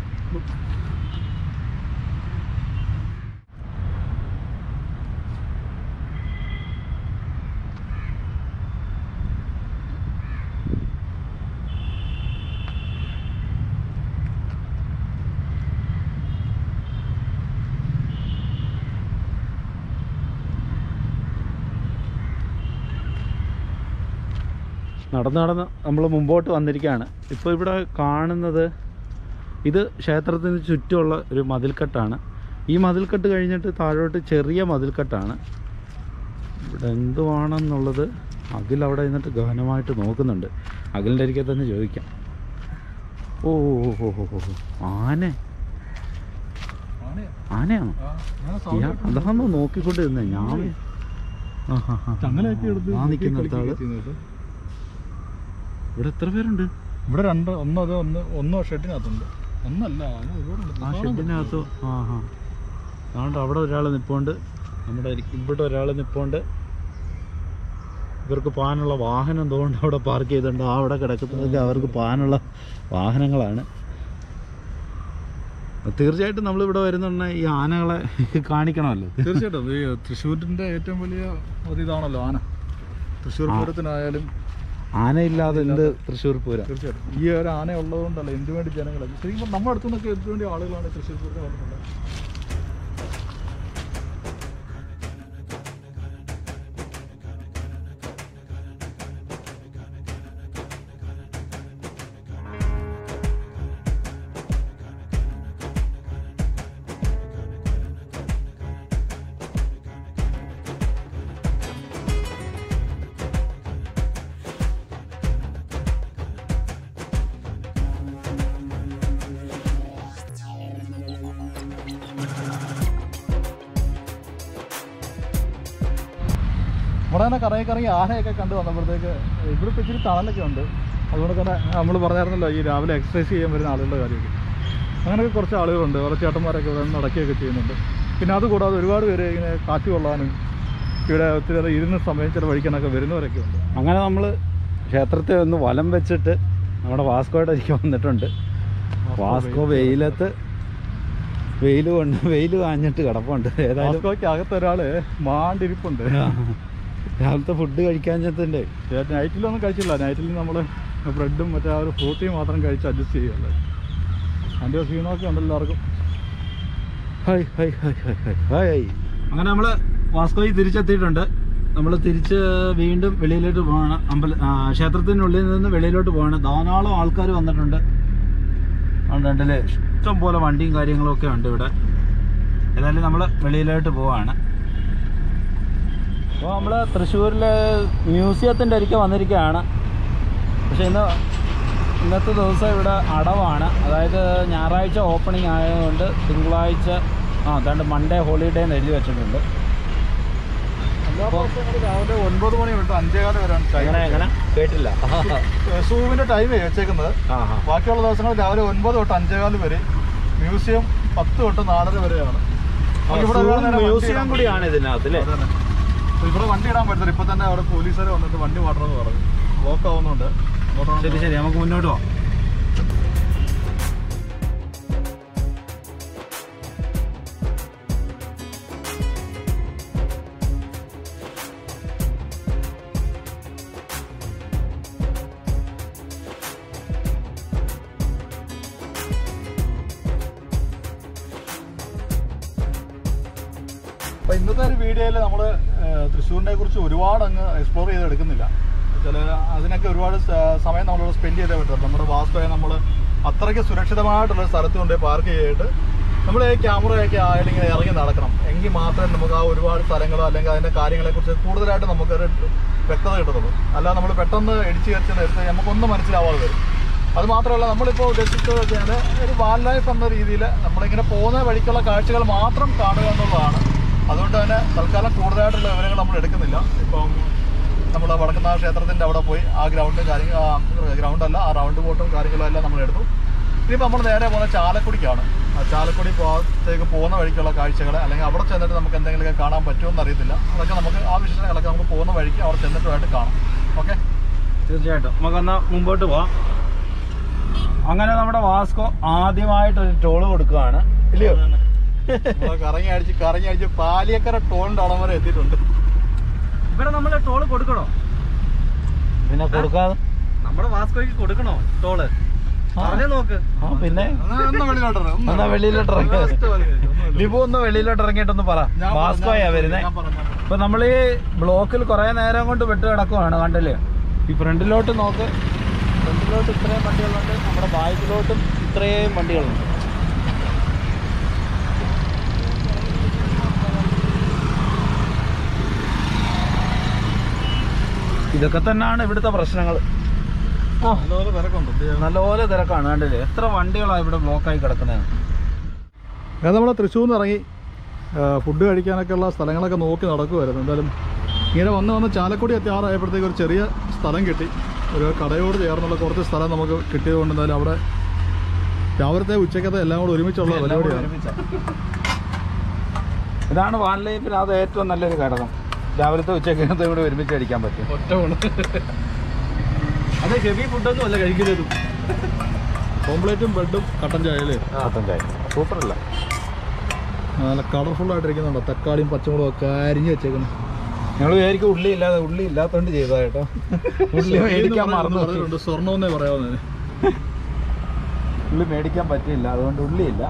നടന്ന് നടന്ന് നമ്മൾ മുമ്പോട്ട് വന്നിരിക്കുകയാണ് ഇപ്പോൾ ഇവിടെ കാണുന്നത് ഇത് ക്ഷേത്രത്തിന് ചുറ്റുമുള്ള ഒരു മതിൽക്കെട്ടാണ് ഈ മതിൽക്കെട്ട് കഴിഞ്ഞിട്ട് താഴോട്ട് ചെറിയ മതിൽക്കെട്ടാണ് ഇവിടെ എന്തുവാണെന്നുള്ളത് അഖിൽ അവിടെ നിന്നിട്ട് ഗഹനമായിട്ട് നോക്കുന്നുണ്ട് അഖിലിൻ്റെ അരികെ തന്നെ ചോദിക്കാം ഓ ഓ ഓ ഓ ഓ ഓ. ആന ആനയാണോ ഞാൻ അതാണോ നോക്കിക്കൊണ്ട് നിന്നേ ഞാൻ ആ, ആ, ആ. ചങ്ങലയൊക്കെ എടുത്ത് ആ നിൽക്കുന്നിടത്ത് ആള് ചെയ്യുന്നുണ്ട്. ഇവിടെ എത്ര പേരുണ്ട് ഇവിടെ രണ്ട് ഒന്നോ അതോ ഒന്ന് ഒന്നോ ഷെഡിനകത്തുണ്ട് ഒന്നല്ല അങ്ങ് ഒരുപാടുണ്ട്. ആ ഒരുപാടുണ്ട്. ഷെഡിനകത്ത് ആ ആ അതുകൊണ്ട് അവിടെ ഒരാൾ നിൽപ്പുണ്ട് നമ്മുടെ ഇരി- ഇവിടെ ഒരാൾ നിൽപ്പുണ്ട് ഇവർക്ക് പോകാനുള്ള വാഹനം എന്തുകൊണ്ട് അവിടെ പാർക്ക് ചെയ്തിട്ടുണ്ട് ആ അവിടെ കിടക്കുന്നതൊക്കെ അവർക്ക് പോകാനുള്ള വാഹനങ്ങളാണ് തീർച്ചയായിട്ടും നമ്മളിവിടെ വരുന്നുണ്ടെ ഈ ആനകളെ കാണിക്കണമല്ലോ തീർച്ചയായിട്ടും ഈ തൃശ്ശൂരിന്റെ ഏറ്റവും വലിയ ഒരു ഇതാണല്ലോ ആന തൃശ്ശൂർ ആ. പൂരത്തിനായാലും ആനയില്ലാതെ എന്ത് തൃശ്ശൂർ പൂരം തീർച്ചയായിട്ടും ഈ ഒരു ആന ഉള്ളതുകൊണ്ടല്ല എന്തു വേണ്ടി ജനങ്ങൾ ശരിക്കും പറഞ്ഞാൽ നമ്മുടെ അടുത്തു നിന്നൊക്കെ എന്തു വേണ്ടി ആളുകളാണ് തൃശ്ശൂർ പൂരത്തിന് വന്നിട്ടുള്ളത് ഇവിടെ തന്നെ കറങ്ങി കറങ്ങി ആനയൊക്കെ കണ്ടു വന്നപ്പോഴത്തേക്ക് ഇവിടെ ഇപ്പോൾ ഇച്ചിരി തണലൊക്കെ ഉണ്ട് അതുകൊണ്ട് തന്നെ നമ്മൾ പറഞ്ഞായിരുന്നല്ലോ ഈ രാവിലെ എക്സസൈസ് ചെയ്യാൻ വരുന്ന ആളുകളുടെ കാര്യമൊക്കെ അങ്ങനെയൊക്കെ കുറച്ച് ആളുകളുണ്ട് കുറച്ച് ചേട്ടന്മാരൊക്കെ ഇവിടെ നിന്ന് നടക്കുകയൊക്കെ ചെയ്യുന്നുണ്ട് പിന്നെ അതുകൂടാതെ ഒരുപാട് പേര് ഇങ്ങനെ കാറ്റ് കൊള്ളാനും ഇവിടെ ഒത്തിരി നേരം ഇരുന്ന് സമയം ചിലവഴിക്കാനൊക്കെ വരുന്നവരൊക്കെ ഉണ്ട് അങ്ങനെ നമ്മൾ ക്ഷേത്രത്തെ ഒന്ന് വലം വെച്ചിട്ട് നമ്മുടെ വാസ്കോയുടെ അരികെ വന്നിട്ടുണ്ട് വാസ്കോ വെയിലത്ത് വെയിൽ കൊണ്ട് വെയിൽ കാഞ്ഞിട്ട് കിടപ്പുണ്ട് ഏതായാലും വാസ്കോയ്ക്ക് അകത്ത് ഒരാള് മാണ്ടിരിപ്പുണ്ട് രാവിലത്തെ ഫുഡ് കഴിക്കാഞ്ഞതിൻ്റെ നൈറ്റിലൊന്നും കഴിച്ചില്ല നൈറ്റിൽ നമ്മൾ ബ്രെഡും മറ്റേ ആ ഒരു ഫ്രൂട്ടിയും മാത്രം കഴിച്ച് അഡ്ജസ്റ്റ് ചെയ്യുകയല്ലേ അതിൻ്റെ ക്ഷീണമൊക്കെ ഉണ്ട് എല്ലാവർക്കും hi hi hi hi hi hi അങ്ങനെ നമ്മൾ വാസ്കോയിൽ തിരിച്ചെത്തിയിട്ടുണ്ട് നമ്മൾ തിരിച്ച് വീണ്ടും വെളിയിലോട്ട് പോവാണ് അമ്പല ആ, ക്ഷേത്രത്തിനുള്ളിൽ നിന്ന് വെളിയിലോട്ട് പോവാണ് ധാരാളം ആൾക്കാർ വന്നിട്ടുണ്ട് ഉണ്ടല്ലേ ഇഷ്ടം പോലെ വണ്ടിയും കാര്യങ്ങളും ഒക്കെ ഉണ്ട് ഇവിടെ ഏതായാലും നമ്മൾ വെളിയിലോട്ട് പോവാണ് അപ്പോൾ നമ്മൾ തൃശ്ശൂരിലെ മ്യൂസിയത്തിൻ്റെ അരികെ വന്നിരിക്കുകയാണ് പക്ഷേ ഇന്ന് ഇന്നത്തെ ദിവസം ഇവിടെ അടവാണ് അതായത് ഞായറാഴ്ച ഓപ്പണിംഗ് ആയതുകൊണ്ട് തിങ്കളാഴ്ച ആ അതാണ്ട് മൺഡേ ഹോളിഡേ എന്ന് എഴുതി വെച്ചിട്ടുണ്ട് എല്ലാ ദിവസവും ഞങ്ങള് രാവിലെ ഒൻപത് മണി തൊട്ട് അഞ്ചേകാലം വരെയാണ് ടൈം എങ്ങനെ കേട്ടില്ല സൂവിന്റെ ടൈം വെച്ചേക്കുന്നത് ആ ആ ബാക്കിയുള്ള ദിവസങ്ങൾ രാവിലെ ഒൻപത് തൊട്ട് അഞ്ചേകാല് വരെ മ്യൂസിയം പത്ത് തൊട്ട് നാലര വരെയാണ് നമുക്ക് ഇവിടെ ഒരുപാട് നേരം വണ്ടി മ്യൂസിയം ഇടാൻ കൂടിയാണ് ഇതിനകത്ത് അല്ലേ അതന്നെ. അപ്പൊ ഇവിടെ വണ്ടി ഇടാൻ പറ്റില്ല ഇപ്പൊ തന്നെ അവിടെ പോലീസുകാർ വന്നിട്ട് വണ്ടി മാറ്റണമെന്ന് പറഞ്ഞു ബ്ലോക്ക് ആവുന്നുണ്ട് അങ്ങോട്ടാണ് ശരി ശരി നമുക്ക് മുന്നോട്ട് പോവാം അപ്പൊ ഇന്നത്തെ ഒരു വീഡിയോയിൽ നമ്മൾ തൃശ്ശൂരിനെ കുറിച്ച് ഒരുപാട് അങ്ങ് എക്സ്പ്ലോർ ചെയ്ത് എടുക്കുന്നില്ല ചില അതിനൊക്കെ ഒരുപാട് സ- സമയം നമ്മളിവിടെ സ്പെൻഡ് ചെയ്തേ പറ്റും നമ്മുടെ വാസ്തവയെ നമ്മൾ അത്രയ്ക്ക് സുരക്ഷിതമായിട്ടുള്ള ഒരു സ്ഥലത്ത് കൊണ്ട് പാർക്ക് ചെയ്തിട്ട് നമ്മൾ ഈ ക്യാമറയൊക്കെ ആയാലും ഇങ്ങനെ ഇറങ്ങി നടക്കണം എങ്കിൽ മാത്രമേ നമുക്ക് ആ ഒരുപാട് സ്ഥലങ്ങളോ അല്ലെങ്കിൽ അതിൻ്റെ കാര്യങ്ങളെക്കുറിച്ച് കൂടുതലായിട്ട് നമുക്കൊരു വ്യക്തത കിട്ടത്തുള്ളൂ അല്ലാതെ നമ്മൾ പെട്ടെന്ന് ഇടിച്ചു കയറ്റി നേരത്തെ നമുക്കൊന്നും മനസ്സിലാവാതെ വരും അത് മാത്രമല്ല നമ്മളിപ്പോൾ ഉദ്ദേശിച്ചത് വെച്ചാൽ ഒരു വാൽ ലൈഫ് എന്ന രീതിയിൽ നമ്മളിങ്ങനെ പോകുന്ന വഴിക്കുള്ള കാഴ്ചകൾ മാത്രം കാണുക എന്നുള്ളതാണ് അതുകൊണ്ട് തന്നെ തൽക്കാലം കൂടുതലായിട്ടുള്ള വിവരങ്ങൾ നമ്മൾ എടുക്കുന്നില്ല ഇപ്പം നമ്മൾ വടക്കുന്നാഥ ക്ഷേത്രത്തിന്റെ അവിടെ പോയി ആ ഗ്രൗണ്ട് കാര്യങ്ങൾ ഗ്രൗണ്ട് അല്ല ആ റൗണ്ട് ബോട്ടും കാര്യങ്ങളും എല്ലാം നമ്മൾ എടുത്തു ഇനിയിപ്പോൾ നമ്മൾ നേരെ പോകുന്ന ചാലക്കുടിക്കാണ് ആ ചാലക്കുടി ഭാഗത്തേക്ക് പോകുന്ന വഴിക്കുള്ള കാഴ്ചകൾ അല്ലെങ്കിൽ അവിടെ ചെന്നിട്ട് നമുക്ക് എന്തെങ്കിലുമൊക്കെ കാണാൻ പറ്റുമെന്ന് അറിയത്തില്ല അതൊക്കെ നമുക്ക് ആ വിശേഷങ്ങളൊക്കെ നമുക്ക് പോകുന്ന വഴിക്ക് അവിടെ ചെന്നിട്ടുമായിട്ട് കാണാം ഓക്കെ തീർച്ചയായിട്ടും നമുക്കൊന്ന് മുമ്പോട്ട് പോവാം അങ്ങനെ നമ്മുടെ വാസ്കോ ആദ്യമായിട്ട് ഒരു ടോള് കൊടുക്കുകയാണ് ഇല്ലയോ കറങ്ങി അടിച്ച് കറങ്ങി അടിച്ച് പാലിയക്കര ടോളിന്റെ അടം വരെ എത്തിയിട്ടുണ്ട് ഇവിടെ നമ്മൾ ടോള് കൊടുക്കണോ പിന്നെ കൊടുക്കാതെ നമ്മുടെ വാസ്കോയ്ക്ക് കൊടുക്കണോ ടോള് പറഞ്ഞു നോക്ക് ആ പിന്നെ എന്നാ ഒന്ന് വെളിയിലോട്ട് ഇറങ്ങ്, ഒന്ന് എന്നാ വെളിയിലോട്ട് ഇറങ്ങി First വരി, ഒന്ന് ലിബു ഒന്ന് വെളിയിലോട്ട് ഇറങ്ങിയിട്ടൊന്ന് പറ ഞാൻ പറഞ്ഞു, വാസ്കോയാ ഞാൻ വരുന്നേ ഞാൻ പറഞ്ഞു, ഞാൻ പറഞ്ഞു. ഇപ്പൊ നമ്മൾ ഈ ബ്ലോക്കിൽ കുറെ നേരം കൊണ്ട് വിട്ട് കിടക്കുവാണ് കണ്ടില്ലേ ഈ ഫ്രണ്ടിലോട്ട് നോക്ക് ഫ്രണ്ടിലോട്ട് ഇത്രയും വണ്ടികളുണ്ട് നമ്മുടെ ബാക്കിലോട്ടും ഇത്രയും വണ്ടികളുണ്ട് ഇതൊക്കെ തന്നെയാണ് ഇവിടുത്തെ പ്രശ്നങ്ങൾ ആ നല്ലപോലെ തിരക്കുണ്ട് എന്ത് ചെയ്യാൻ? നല്ലപോലെ തിരക്കാണ് കണ്ടില്ലേ എത്ര വണ്ടികളാണ് ഇവിടെ ബ്ലോക്കായി കിടക്കുന്നത് ഞാൻ നമ്മൾ തൃശ്ശൂരിൽ നിന്ന് ഇറങ്ങി ഫുഡ് കഴിക്കാനൊക്കെ ഉള്ള സ്ഥലങ്ങളൊക്കെ നോക്കി നടക്കുമായിരുന്നു എന്തായാലും ഇങ്ങനെ വന്ന് വന്ന് ചാലക്കുടി എത്തിയാറായപ്പോഴത്തേക്ക് ഒരു ചെറിയ സ്ഥലം കിട്ടി ഒരു കടയോട് ചേർന്നുള്ള കുറച്ച് സ്ഥലം നമുക്ക് കിട്ടിയത് കൊണ്ട് എന്തായാലും അവിടെ രാവിലത്തെ ഉച്ചക്കത്തെ എല്ലാം കൂടെ ഒരുമിച്ചുള്ള എല്ലാം കൂടി പരിപാടിയാണ് ഒരുമിച്ചാ. ഇതാണ് വാൻ ലൈഫിൽ അത് ഏറ്റവും നല്ലൊരു ഘടകം രാവിലത്തെ ഉച്ചക്കത്തെ കൂടെ ഒരുമിച്ച് കഴിക്കാൻ പറ്റും ഒറ്റ ഊണ് അത് ഹെവി ഫുഡൊന്നും അല്ല കഴിക്കുന്നത് ഓംപ്ലേറ്റും ബ്രെഡും കട്ടൻ ചായ അല്ലേ കട്ടൻ ചായ സൂപ്പർ അല്ല നല്ല കളർഫുൾ ആയിട്ടിരിക്കുന്നുണ്ടോ തക്കാളിയും പച്ചമുളകും ഒക്കെ അരിഞ്ഞ് വെച്ചേക്കുന്നു ഞങ്ങൾ വിചാരിക്കും ഉള്ളി ഇല്ലാതെ ഉള്ളി ഇല്ലാത്തോണ്ട് ചെയ്താ കേട്ടോ ഉള്ളി മേടിക്കാൻ മറന്നു പോയി. പറഞ്ഞിട്ടുണ്ട് സ്വർണ്ണമെന്നേ പറയാവുന്നതിന് ഉള്ളി മേടിക്കാൻ പറ്റിയില്ല അതുകൊണ്ട് ഉള്ളിയില്ല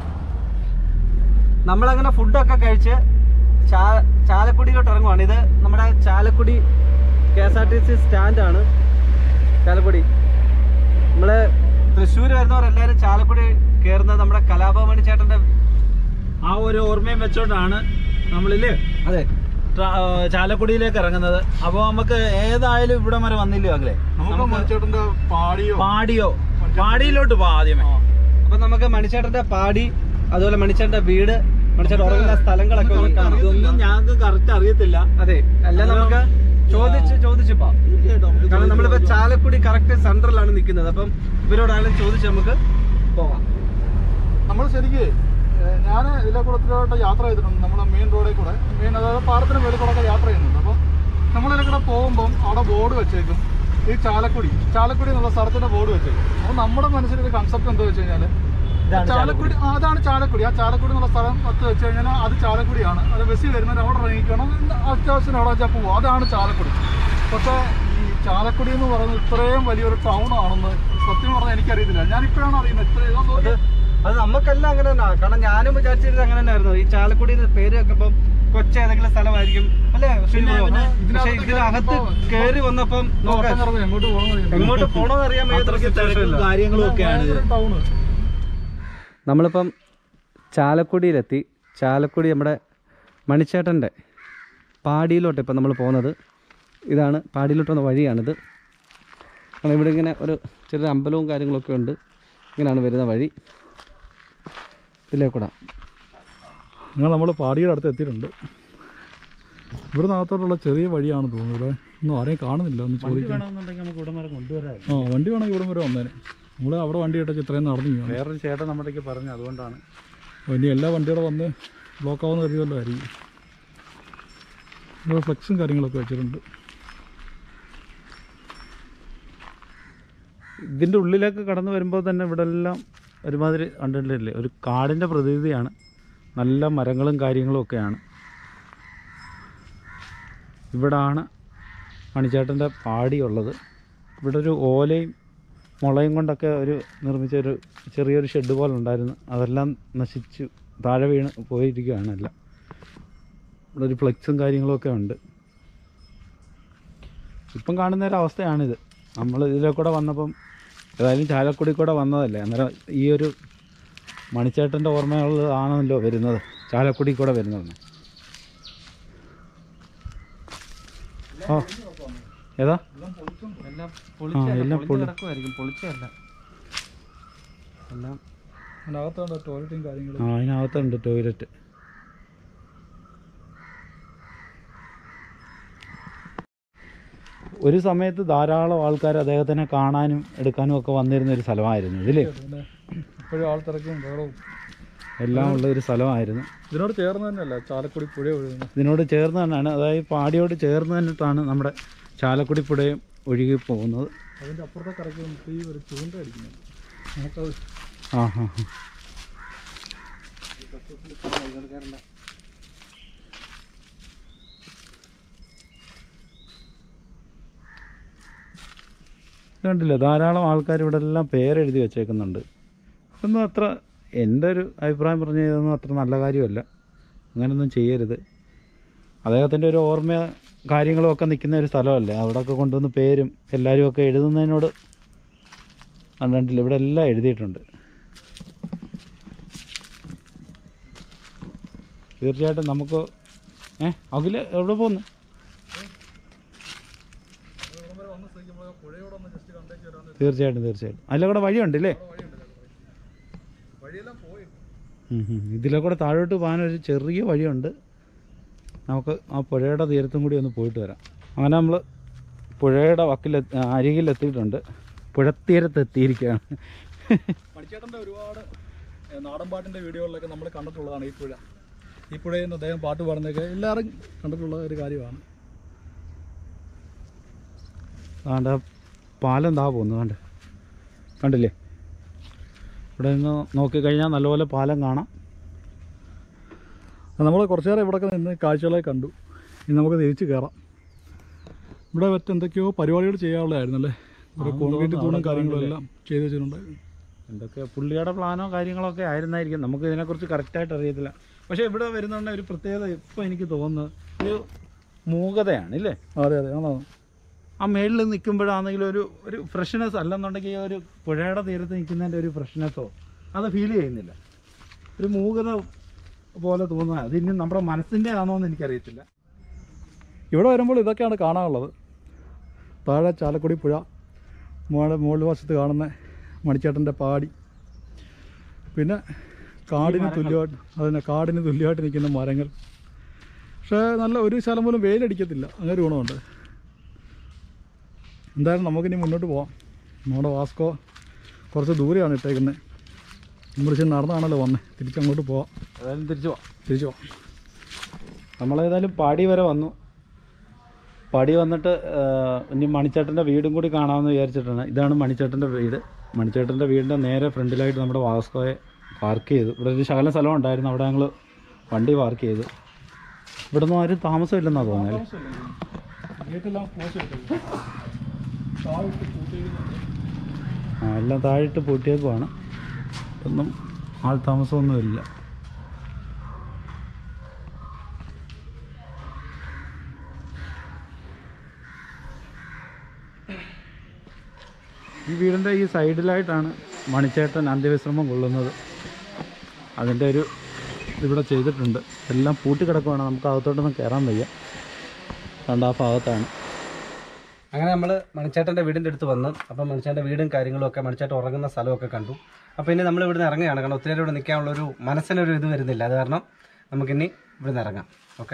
നമ്മളങ്ങനെ ഫുഡൊക്കെ കഴിച്ച് ചാ- ചാലക്കുടിയിലോട്ട് ഇറങ്ങുവാണ് ഇത് നമ്മുടെ Chalakudy K S R T C സ്റ്റാൻഡാണ് ചാലക്കുടി നമ്മള് തൃശ്ശൂർ വരുന്നവർ എല്ലാവരും ചാലക്കുടി കയറുന്നത് നമ്മുടെ കലാഭവമണി ചേട്ടന്റെ ആ ഒരു ഓർമ്മയും വെച്ചോണ്ടാണ് നമ്മളില് അതെ ട്രാ- ആ, ചാലക്കുടിയിലേക്ക് ഇറങ്ങുന്നത് അപ്പോൾ നമുക്ക് ഏതായാലും ഇവിടെ വരെ വന്നില്ലയോ അല്ലേ നമുക്ക് മണിച്ചേട്ടന്റെ പാടിയോ പാടിയോ പാടിയിലോട്ട് പോ ആദ്യമേ അപ്പൊ നമുക്ക് മണിച്ചേട്ടന്റെ പാടി അതുപോലെ മണിച്ചേട്ടന്റെ വീട് മണിച്ചേട്ടൻ ഉറങ്ങുന്ന സ്ഥലങ്ങളൊക്കെ ഒന്ന് കാണാം ഇതൊന്നും ഞങ്ങൾക്ക് കറക്റ്റ് അറിയത്തില്ല അതെ എല്ലാം നമുക്ക് ചോദിച്ച് ചോദിച്ചു പോവാം കാരണം നമ്മളിപ്പോ ചാലക്കുടി കറക്റ്റ് സെന്ററിലാണ് നിൽക്കുന്നത് അപ്പം ഇവരോടാണെങ്കിലും ചോദിച്ച് നമുക്ക് പോവാം നമ്മൾ ശരിക്ക് ഞാൻ ഇതിലെ കൂടെ യാത്ര ചെയ്തിട്ടുണ്ട് നമ്മുടെ മെയിൻ റോഡിൽ കൂടെ മെയിൻ അതായത് പാലത്തിന് മേളിൽ കൂടെ ഒക്കെ യാത്ര ചെയ്യുന്നുണ്ട് അപ്പോൾ നമ്മളിതിലെ കൂടെ പോകുമ്പം അവിടെ ബോർഡ് വെച്ചേക്കും ഈ ചാലക്കുടി ചാലക്കുടി എന്നുള്ള സ്ഥലത്തിന്റെ ബോർഡ് വെച്ചേക്കും അപ്പോൾ നമ്മുടെ മനസ്സിലൊരു കൺസെപ്റ്റ് എന്താ വെച്ച് കഴിഞ്ഞാൽ ഇതാണ് ചാലക്കുടി ആ, അതാണ് ചാലക്കുടി ആ ചാലക്കുടി എന്നുള്ള സ്ഥലം ഒത്ത് വെച്ച് കഴിഞ്ഞാൽ അത് ചാലക്കുടിയാണ് അത് ബസ്സിൽ വരുന്നവർ അവിടെ ഇറങ്ങിക്കണം അത്യാവശ്യം അവിടെ വെച്ചാൽ പോകും അതാണ് ചാലക്കുടി പക്ഷേ ഈ ചാലക്കുടി എന്ന് പറയുന്നത് ഇത്രയും വലിയൊരു ടൗൺ ആണെന്ന് സത്യം പറഞ്ഞാൽ എനിക്കറിയത്തില്ല ഞാൻ ഇപ്പോഴാണ് അറിയുന്നത് ഇത്രയും അത് നോക്കി അത് നമുക്കെല്ലാം അങ്ങനെ തന്നെ കാരണം ഞാനും വിചാരിച്ചിരുന്നത് അങ്ങനെ തന്നെയായിരുന്നു ഈ ചാലക്കുടി എന്ന് പേര് വെക്കുമ്പം കൊച്ച ഏതെങ്കിലും സ്ഥലമായിരിക്കും അല്ലേ പിന്നെ, പിന്നെ പക്ഷെ ഇതിനകത്ത് കയറി വന്നപ്പം നോക്കാം നോക്കാൻ എങ്ങോട്ട് പോകണം എങ്ങോട്ട് പോകണമെന്ന് അറിയാൻ വയ്യാത്ത situation ഇല്ല. കാര്യങ്ങളും ഒക്കെയാണ് ഇത്. ടൗണ് നമ്മളിപ്പം ചാലക്കുടിയിലെത്തി ചാലക്കുടി നമ്മുടെ മണിച്ചേട്ടൻ്റെ പാടിയിലോട്ട് ഇപ്പം നമ്മൾ പോകുന്നത് ഇതാണ് പാടിയിലോട്ട് വന്ന വഴിയാണിത് കാരണം ഇവിടെ ഇങ്ങനെ ഒരു ചെറിയ അമ്പലവും കാര്യങ്ങളൊക്കെ ഉണ്ട് ഇങ്ങനെയാണ് വരുന്ന വഴി ഇതിലേക്കൂടെ നിങ്ങൾ നമ്മൾ പാടിയുടെ അടുത്ത് എത്തിയിട്ടുണ്ട് ഇവിടെ അകത്തോട്ടുള്ള ചെറിയ വഴിയാണ് തോന്നുന്നത് ഇവിടെ ഒന്നും ആരെയും കാണുന്നില്ല ഒന്ന് ചോദിക്കാം വേണമെന്നുണ്ടെങ്കിൽ നമുക്ക് ഇവിടെ വരെ കൊണ്ടുവരാം ആ വണ്ടി വേണമെങ്കിൽ ഇവിടെ വരെ വന്നേനെ നമ്മൾ അവിടെ വണ്ടി ഇട്ടച്ച് ഇത്രയും നടന്നു ഇങ്ങ് വന്നു. വേറൊരു ചേട്ടൻ നമ്മുടേക്ക് പറഞ്ഞു അതുകൊണ്ടാണ് അപ്പോൾ ഇനി എല്ലാ വണ്ടിയുടെ വന്ന് ബ്ലോക്ക് ആവുന്ന കരുതല്ലോ ആയിരിക്കും ഇവിടെ ഫ്ലെക്സും കാര്യങ്ങളൊക്കെ വെച്ചിട്ടുണ്ട് ഇതിൻ്റെ ഉള്ളിലേക്ക് കടന്നു വരുമ്പോൾ തന്നെ ഇവിടെ എല്ലാം ഒരുമാതിരി കണ്ടിട്ടില്ലേ ഒരു കാടിൻ്റെ പ്രതീതിയാണ് നല്ല മരങ്ങളും കാര്യങ്ങളും ഒക്കെയാണ് ഇവിടാണ് മണിച്ചേട്ടൻ്റെ പാടിയുള്ളത് ഇവിടെ ഒരു ഓലയും മുളയും കൊണ്ടൊക്കെ ഒരു നിർമ്മിച്ച ഒരു ചെറിയൊരു ഷെഡ് പോലെ ഉണ്ടായിരുന്നു അതെല്ലാം നശിച്ചു താഴെ വീണ് പോയിരിക്കുകയാണ് എല്ലാം ഇവിടെ ഒരു ഫ്ലെക്സും കാര്യങ്ങളൊക്കെ ഉണ്ട് ഇപ്പം കാണുന്ന ഒരു അവസ്ഥയാണിത് നമ്മൾ ഇതിലെ കൂടെ വന്നപ്പം ഏതായാലും ചാലക്കുടി കൂടെ വന്നതല്ലേ അന്നേരം ഈ ഒരു മണിച്ചേട്ടൻ്റെ ഓർമ്മയുള്ളതാണല്ലോ വരുന്നത് ചാലക്കുടി കൂടെ വരുന്നത് ഓ ഏതാ എല്ലാം ആ, എല്ലാം പൊളി- കിടക്കുമായിരിക്കും പൊളിച്ചല്ല എല്ലാം അതിനകത്തുണ്ട് ടോയ്ലറ്റും കാര്യങ്ങളും ആ അതിനകത്തുണ്ട് ടോയ്ലറ്റ് ഒരു സമയത്ത് ധാരാളം ആൾക്കാർ അദ്ദേഹത്തിനെ കാണാനും എടുക്കാനും ഒക്കെ വന്നിരുന്ന ഒരു സ്ഥലമായിരുന്നു ഇതില് പിന്നെ ഇപ്പോഴും ആൾ തിരക്കും ബഹളവും എല്ലാം ഉള്ള ഒരു സ്ഥലമായിരുന്നു ഇതിനോട് ചേർന്ന് തന്നെയല്ല ചാലക്കുടി പുഴ ഒഴുകുന്നത് ഇതിനോട് ചേർന്ന് തന്നെയാണ് അതായത് പാടിയോട് ചേർന്ന് തന്നിട്ടാണ് നമ്മുടെ ചാലക്കുടി പുഴയും ഒഴുകി പോകുന്നത് അതിൻ്റെ അപ്പുറത്തെ കരയ്ക്ക് നമുക്ക് ഈ ഒരു ചൂണ്ട അടിക്കുന്നത് നമുക്കത് ആ ഹാ ഹാ ഇത് കണ്ടില്ലേ ധാരാളം ആൾക്കാർ ഇവിടെ എല്ലാം പേരെഴുതി വെച്ചേക്കുന്നുണ്ട് ഇതൊന്നും അത്ര എൻ്റെ ഒരു അഭിപ്രായം പറഞ്ഞാൽ ഇതൊന്നും അത്ര നല്ല കാര്യമല്ല അങ്ങനെയൊന്നും ചെയ്യരുത് അദ്ദേഹത്തിൻ്റെ ഒരു ഓർമ്മ കാര്യങ്ങളും ഒക്കെ നിൽക്കുന്ന ഒരു സ്ഥലമല്ലേ അവിടെയൊക്കെ കൊണ്ടുവന്ന് പേരും എല്ലാവരും ഒക്കെ എഴുതുന്നതിനോട് കണ്ടില്ല ഇവിടെ എല്ലാം എഴുതിയിട്ടുണ്ട് തീർച്ചയായിട്ടും നമുക്ക് ഏ അഖില് എവിടെ പോകുന്നു വന്ന സ്ഥിതിക്ക് നമ്മൾ പുഴയോടെ ഒന്ന് ജസ്റ്റ് കണ്ടേക്ക് വരാൻ തീർച്ചയായിട്ടും തീർച്ചയായിട്ടും അതിലെ കൂടെ വഴിയുണ്ട് അല്ലേ വഴിയെല്ലാം പോയി ഉം ഉം. ഇതിലെ കൂടെ താഴോട്ട് പോകാനൊരു ചെറിയ വഴിയുണ്ട് നമുക്ക് ആ പുഴയുടെ തീരത്തും കൂടി ഒന്ന് പോയിട്ട് വരാം അങ്ങനെ നമ്മൾ പുഴയുടെ വക്കിൽ അരികിലെത്തിയിട്ടുണ്ട് പുഴത്തീരത്ത് എത്തിയിരിക്കുകയാണ് മണിച്ചേട്ടൻ്റെ ഒരുപാട് ഏ, നാടൻ പാട്ടിൻ്റെ വീഡിയോകളിലൊക്കെ നമ്മൾ കണ്ടിട്ടുള്ളതാണ് ഈ പുഴ ഈ പുഴയിൽ നിന്ന് അദ്ദേഹം പാട്ട് പാടുന്നതൊക്കെ എല്ലാവരും കണ്ടിട്ടുള്ള ഒരു കാര്യമാണ് ആണ്ട് ആ പാലം താ പോകുന്നു കണ്ട് കണ്ടില്ലേ ഇവിടെ നിന്ന് നോക്കിക്കഴിഞ്ഞാൽ നല്ലപോലെ പാലം കാണാം നമ്മൾ കുറച്ച് നേരം ഇവിടെ നിന്ന് കാഴ്ചകളെ കണ്ടു ഇനി നമുക്ക് തിരിച്ച് കയറാം ഇവിടെ മറ്റെന്തൊക്കെയോ പരിപാടികൾ ചെയ്യാനുള്ളതായിരുന്നല്ലേ ഒരു ആണെന്ന് കോൺക്രീറ്റ് തോന്നുന്നു. തൂണും അവിടെ കാര്യങ്ങളും കാണുന്നില്ലേ? എല്ലാം ചെയ്തു വെച്ചിട്ടുണ്ട് എന്തൊക്കെ പുള്ളിയുടെ പ്ലാനോ കാര്യങ്ങളൊക്കെ ആയിരുന്നായിരിക്കും നമുക്ക് ഇതിനെക്കുറിച്ച് കറക്റ്റായിട്ട് അറിയത്തില്ല പക്ഷേ ഇവിടെ വരുന്നുണ്ട് ഒരു പ്രത്യേകത ഇപ്പോൾ എനിക്ക് തോന്നുന്നത് ഒരു മൂകതയാണ് ഇല്ലേ അതെ അതെ ആണോ ആ മേളിൽ നിൽക്കുമ്പോഴാണെങ്കിലും ഒരു ഒരു ഫ്രഷ്നെസ് അല്ലെന്നുണ്ടെങ്കിൽ ഒരു പുഴയുടെ തീരത്ത് നിൽക്കുന്നതിൻ്റെ ഒരു ഫ്രഷ്നെസ്സോ അത് ഫീൽ ചെയ്യുന്നില്ല ഒരു മൂകത പോലെ തോന്നുക അത് ഇനി നമ്മുടെ മനസ്സിൻ്റെ ആണോ എന്ന് എനിക്കറിയത്തില്ല ഇവിടെ വരുമ്പോൾ ഇതൊക്കെയാണ് കാണാനുള്ളത് താഴെ ചാലക്കുടി പുഴ മുകളിൽ മുകളിൽ വശത്ത് കാണുന്ന മണിച്ചേട്ടൻ്റെ പാടി പിന്നെ കാടിന് മരങ്ങൾ. തുല്യമായിട്ട് അതിന് കാടിന് തുല്യമായിട്ട് നിൽക്കുന്ന മരങ്ങൾ പക്ഷേ നല്ല ഒരു ശലം പോലും വെയിലടിക്കത്തില്ല അങ്ങനെ ഒരു ഗുണമുണ്ട് എന്തായാലും നമുക്കിനി മുന്നോട്ട് പോവാം നമ്മുടെ വാസ്കോ കുറച്ച് ദൂരെയാണ് ഇട്ടേക്കുന്നത് നമ്മൾ ഇച്ചിരി നടന്നാണല്ലോ വന്നത് തിരിച്ചങ്ങോട്ട് പോവാം ഏതായാലും തിരിച്ചു പോവാം തിരിച്ചു പോവാം നമ്മളേതായാലും പാടി വരെ വന്നു പാടി വന്നിട്ട് ആ, ഇനി മണിച്ചേട്ടൻ്റെ വീടും കൂടി കാണാമെന്ന് വിചാരിച്ചിട്ടാണ് ഇതാണ് മണിച്ചേട്ടൻ്റെ വീട് മണിച്ചേട്ടൻ്റെ വീടിൻ്റെ നേരെ ഫ്രണ്ടിലായിട്ട് നമ്മുടെ വാസ്കോയെ പാർക്ക് ചെയ്തു ഇവിടെ ഒരു ശകലം സ്ഥലം ഉണ്ടായിരുന്നു അവിടെ ഞങ്ങൾ വണ്ടി പാർക്ക് ചെയ്തു ഇവിടെ ഒന്നും ആരും താമസമില്ലെന്നാണ് തോന്നുന്നത് ഗേറ്റെല്ലാം ക്ലോസ് ചെയ്തിട്ടുണ്ട് താഴിട്ട് പൂട്ടിയിരിക്കുന്നുണ്ട് ആ എല്ലാം താഴിട്ട് പൂട്ടിയേക്കുവാണ് ഒന്നും ആൾ താമസമൊന്നുമില്ല ഈ വീടിൻ്റെ ഈ സൈഡിലായിട്ടാണ് മണിച്ചേട്ടൻ അന്ത്യവിശ്രമം കൊള്ളുന്നത് അതിൻ്റെ ഒരു ഇവിടെ ചെയ്തിട്ടുണ്ട് എല്ലാം പൂട്ടിക്കിടക്കുവാണ് നമുക്ക് അകത്തോട്ടൊന്നും കയറാൻ വയ്യ കണ്ട ആ ഭാഗത്താണ് അങ്ങനെ നമ്മൾ മണിച്ചേട്ടൻ്റെ വീടിൻ്റെ അടുത്ത് വന്ന് അപ്പം മണിച്ചേട്ടൻ്റെ വീടും കാര്യങ്ങളും ഒക്കെ മണിച്ചേട്ടൻ ഉറങ്ങുന്ന സ്ഥലമൊക്കെ കണ്ടു അപ്പോൾ ഇനി നമ്മൾ ഇവിടുന്ന് ഇറങ്ങുകയാണ് കാരണം ഒത്തിരി നേരം ഇവിടെ നിൽക്കാനുള്ള ഒരു മനസ്സിനൊരു ഇത് വരുന്നില്ല അത് കാരണം നമുക്കിനി ഇവിടുന്ന് ഇറങ്ങാം ഓക്കെ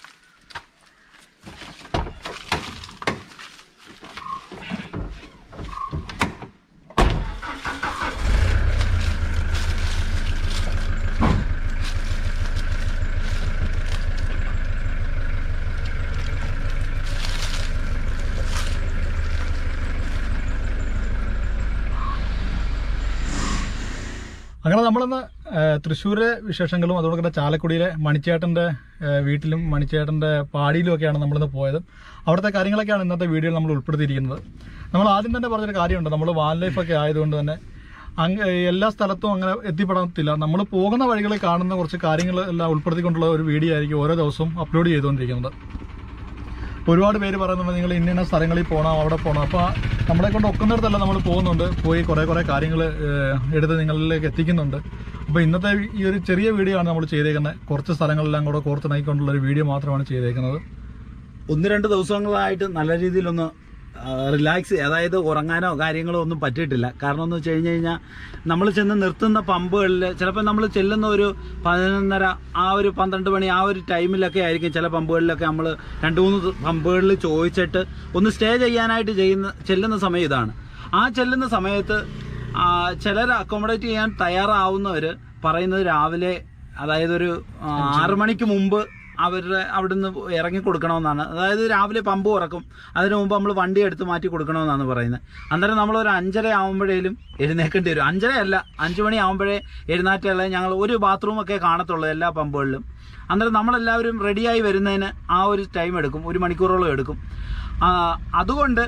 അങ്ങനെ നമ്മളിന്ന് ഏഹ്, തൃശ്ശൂരെ വിശേഷങ്ങളും അതുപോലെ തന്നെ ചാലക്കുടിയിലെ മണിച്ചേട്ടന്റെ ഏഹ്, വീട്ടിലും മണിച്ചേട്ടന്റെ പാടിയിലും ഒക്കെയാണ് നമ്മളിന്ന് പോയത് അവിടുത്തെ കാര്യങ്ങളൊക്കെയാണ് ഇന്നത്തെ വീഡിയോയിൽ നമ്മൾ ഉൾപ്പെടുത്തിയിരിക്കുന്നത് നമ്മൾ ആദ്യം തന്നെ പറഞ്ഞൊരു കാര്യമുണ്ട് നമ്മൾ വാൻ ലൈഫ് ഒക്കെ ആയതുകൊണ്ട് തന്നെ അങ്ങ് എല്ലാ സ്ഥലത്തും അങ്ങനെ എത്തിപ്പെടത്തില്ല നമ്മൾ പോകുന്ന വഴികളിൽ കാണുന്ന കുറച്ച് കാര്യങ്ങൾ എല്ലാം ഉൾപ്പെടുത്തിക്കൊണ്ടുള്ള ഒരു വീഡിയോ ആയിരിക്കും ഓരോ ദിവസവും അപ്ലോഡ് ചെയ്തുകൊണ്ടിരിക്കുന്നത് ഒരുപാട് പേര് പറയുന്നുണ്ട് നിങ്ങൾ ഇന്ന ഇന്ന സ്ഥലങ്ങളിൽ പോകണം അവിടെ പോകണം അപ്പോൾ നമ്മളെ കൊണ്ട് ഒക്കുന്നിടത്തല്ല നമ്മൾ പോകുന്നുണ്ട് പോയി കുറേ കുറേ കാര്യങ്ങൾ എടുത്ത് നിങ്ങളിലേക്ക് എത്തിക്കുന്നുണ്ട് അപ്പോൾ ഇന്നത്തെ ഈ ഒരു ചെറിയ വീഡിയോ ആണ് നമ്മൾ ചെയ്തേക്കുന്നത് കുറച്ച് സ്ഥലങ്ങളെല്ലാം കൂടെ കോർത്തിണക്കിക്കൊണ്ടുള്ള ഒരു വീഡിയോ മാത്രമാണ് ചെയ്തേക്കുന്നത് ഒന്ന് രണ്ട് ദിവസങ്ങളായിട്ട് നല്ല രീതിയിലൊന്ന് റിലാക്സ് അതായത് ഉറങ്ങാനോ കാര്യങ്ങളോ ഒന്നും പറ്റിയിട്ടില്ല കാരണം എന്ന് വെച്ച് കഴിഞ്ഞ് കഴിഞ്ഞാൽ നമ്മൾ ചെന്ന് നിർത്തുന്ന പമ്പുകളിൽ ചിലപ്പോൾ നമ്മൾ ചെല്ലുന്ന ഒരു പതിനൊന്നര ആ ഒരു പന്ത്രണ്ട് മണി ആ ഒരു ടൈമിലൊക്കെ ആയിരിക്കും ചില പമ്പുകളിലൊക്കെ നമ്മൾ രണ്ട് മൂന്ന് പമ്പുകളിൽ ചോദിച്ചിട്ട് ഒന്ന് സ്റ്റേ ചെയ്യാനായിട്ട് ചെയ്യുന്ന ചെല്ലുന്ന സമയം ഇതാണ് ആ ചെല്ലുന്ന സമയത്ത് ആ, ചിലർ അക്കോമഡേറ്റ് ചെയ്യാൻ തയ്യാറാവുന്നവർ പറയുന്നത് രാവിലെ അതായത് ഒരു ആ, ആറ് മണിക്ക് മുമ്പ് അവരുടെ അവിടുന്ന് ഇറങ്ങി കൊടുക്കണമെന്നാണ് അതായത് രാവിലെ പമ്പ് തുറക്കും അതിനു മുമ്പ് നമ്മൾ വണ്ടി എടുത്ത് മാറ്റി കൊടുക്കണമെന്നാണ് പറയുന്നത് അന്നേരം നമ്മൾ ഒരു അഞ്ചര ആകുമ്പോഴേലും എഴുന്നേക്കേണ്ടി വരും അഞ്ചര അല്ല അഞ്ചു മണി ആകുമ്പോഴേ എഴുന്നേറ്റുള്ള ഞങ്ങൾ ഒരു ബാത്റൂമൊക്കെ കാണത്തുള്ളൂ എല്ലാ പമ്പുകളിലും അന്നേരം നമ്മളെല്ലാവരും റെഡിയായി വരുന്നതിന് ആ ഒരു ടൈം എടുക്കും ഒരു മണിക്കൂറോളം എടുക്കും ആ, അതുകൊണ്ട്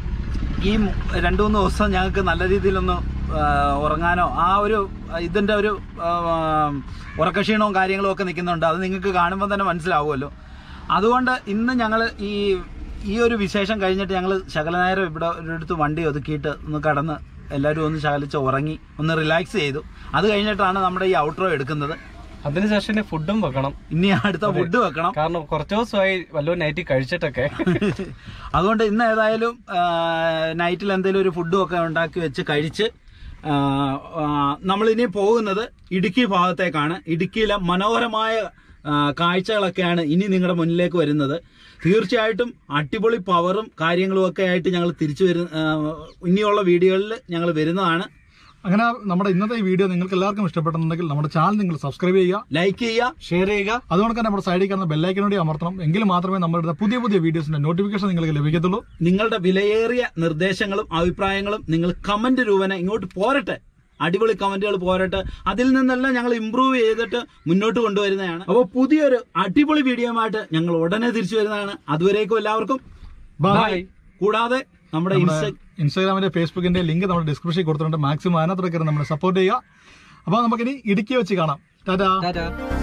ഈ മു- രണ്ടു മൂന്ന് ദിവസം ഞങ്ങൾക്ക് നല്ല രീതിയിലൊന്ന് ആ, ഉറങ്ങാനോ ആ ഒരു ഇതിന്റെ ഒരു ആ, ഉറക്കക്ഷീണവും കാര്യങ്ങളും ഒക്കെ നിൽക്കുന്നുണ്ട് അത് നിങ്ങൾക്ക് കാണുമ്പോൾ തന്നെ മനസ്സിലാവുമല്ലോ അതുകൊണ്ട് ഇന്ന് ഞങ്ങൾ ഈ ഈ ഒരു വിശേഷം കഴിഞ്ഞിട്ട് ഞങ്ങൾ ശകലനേരം ഇവിടെ ഒരിടത്ത് വണ്ടി ഒതുക്കിയിട്ട് ഒന്ന് കടന്ന് എല്ലാവരും ഒന്ന് ശകലിച്ച് ഉറങ്ങി ഒന്ന് റിലാക്സ് ചെയ്തു അത് കഴിഞ്ഞിട്ടാണ് നമ്മുടെ ഈ ഔട്ട്രോ എടുക്കുന്നത് അതിനുശേഷം ഇനി ഫുഡും വെക്കണം ഇനി അടുത്ത ഫുഡ് വെക്കണം കാരണം കുറച്ച് ദിവസമായി വല്ലോ നൈറ്റ് കഴിച്ചിട്ടൊക്കെ അതുകൊണ്ട് ഇന്ന് ഏതായാലും ആ, നൈറ്റിൽ എന്തെങ്കിലും ഒരു ഫുഡും ഒക്കെ ഉണ്ടാക്കി വെച്ച് കഴിച്ച് ആ, ആ, നമ്മളിനി പോകുന്നത് ഇടുക്കി ഭാഗത്തേക്കാണ് ഇടുക്കിയിലെ മനോഹരമായ ആ, കാഴ്ചകളൊക്കെയാണ് ഇനി നിങ്ങളുടെ മുന്നിലേക്ക് വരുന്നത് തീർച്ചയായിട്ടും അടിപൊളി പവറും കാര്യങ്ങളും ഒക്കെ ആയിട്ട് ഞങ്ങൾ തിരിച്ചു വരുന്ന ആ, ഇനിയുള്ള വീഡിയോകളിൽ ഞങ്ങൾ വരുന്നതാണ് അങ്ങനെ നമ്മുടെ ഇന്നത്തെ ഈ വീഡിയോ നിങ്ങൾക്ക് എല്ലാവർക്കും ഇഷ്ടപ്പെട്ടുണ്ടെങ്കിൽ നമ്മുടെ ചാനൽ നിങ്ങൾ സബ്സ്ക്രൈബ് ചെയ്യുക ലൈക്ക് ചെയ്യുക ഷെയർ ചെയ്യുക അതുകൊണ്ട് തന്നെ നമ്മുടെ സൈഡിൽ കാണുന്ന ബെല്ലൈക്കൻ കൂടി അമർത്തണം എങ്കിൽ മാത്രമേ നമ്മുടെ പുതിയ പുതിയ വീഡിയോസിന്റെ നോട്ടിഫിക്കേഷൻ നിങ്ങൾക്ക് ലഭിക്കത്തുള്ളൂ നിങ്ങളുടെ വിലയേറിയ നിർദ്ദേശങ്ങളും അഭിപ്രായങ്ങളും നിങ്ങൾ കമന്റ് രൂപേണ ഇങ്ങോട്ട് പോരട്ടെ അടിപൊളി കമന്റുകൾ പോരട്ടെ അതിൽ നിന്നെല്ലാം ഞങ്ങൾ ഇമ്പ്രൂവ് ചെയ്തിട്ട് മുന്നോട്ട് കൊണ്ടുവരുന്നതാണ് അപ്പോൾ പുതിയൊരു അടിപൊളി വീഡിയോയുമായിട്ട് ഞങ്ങൾ ഉടനെ തിരിച്ചു വരുന്നതാണ് അതുവരേക്കും എല്ലാവർക്കും ബൈ ബൈ കൂടാതെ നമ്മുടെ ഇൻസ്റ്റ ഇൻസ്റ്റാഗ്രാമിന്റെ ഫേസ്ബുക്കിന്റെ ലിങ്ക് നമ്മുടെ ഡിസ്ക്രിപ്ഷനിൽ കൊടുത്തിട്ടുണ്ട് മാക്സിമം അതിനകത്ത് കയറി നമ്മളെ സപ്പോർട്ട് ചെയ്യുക അപ്പോൾ നമുക്കിനി ഇടുക്കി വെച്ച് കാണാം ടാറ്റാ ടാറ്റാ